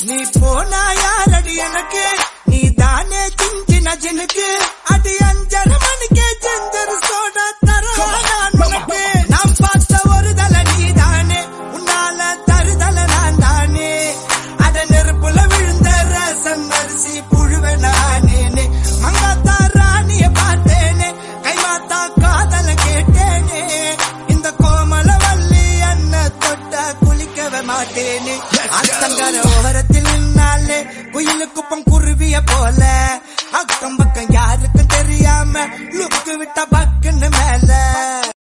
நீ போனா யாரடி எனக்கு நீ தானே சிஞ்சின ஜினுக்கு அடி அஞ்சரை மணிக்கே ஜிஞ்சர் சோடா தர நான் உனக்கு நான் பார்த்த ஒரு தல நீ தானே உன்னால தருதல நான் தானே அட நெருப்புல விழுந்த ரசம் அரிசி புழுவ நானேனே மங்காத்தா ராணிய பார்த்தேனே கைமாத்தா காதல கேட்டேனே இந்த கோமல வள்ளி அண்ண தொட்ட குளிக்கவே மாட்டேனே அத்தங்கர ஓரத்தில் நின்னாலே குயிலு குப்பம் குருவிய போல அக்கம் பக்கம் யாருக்கும் தெரியாம லுக்கு விட்ட பக்குன்னு மேல